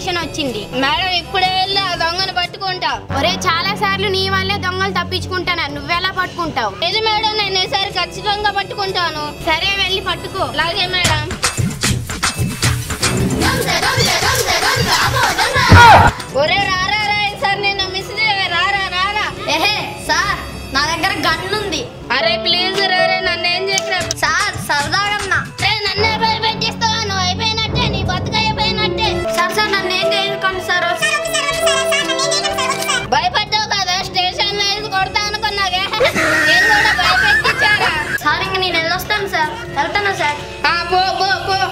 station వచ్చింది madam ఇప్పుడే వెళ్ళి ఆ దొంగను పట్టుకుంటా ఒరే చాలా సార్లు నీ వల్లే దొంగలు తప్పించుకుంటాను నువ్వెలా పట్టుకుంటావు ఇది మేడం నేను ఈసారి ఖచ్చితంగా పట్టుకుంటాను సరే వెళ్ళి పట్టుకో అలాగే మేడం ఒరే రారా రా ఈసారి నేను మిస్ చేయవే రారా రారా ఏహే సార్ నా దగ్గర గన్ ఉంది అరే ప్లీజ్ రారే నన్ను ఏం చేసినా సార్ సరదాగన్నా ఏ నన్నే భయపెట్టిస్తావా నువ్వు అయిపోయినట్టే నీ బతుక అయిపోయినట్టే సార్ సార్ నన్ను ఏం చేయకండి సార్ భయపడ్డావు కదా స్టేషన్ లో వేసి కొడతా అనుకున్నాగే నేను కూడా భయపెట్టించారా సార్ ఇంక నేను వెళ్ళొస్తాను సార్ వెళ్తాను సార్ ఆ, పో పో పో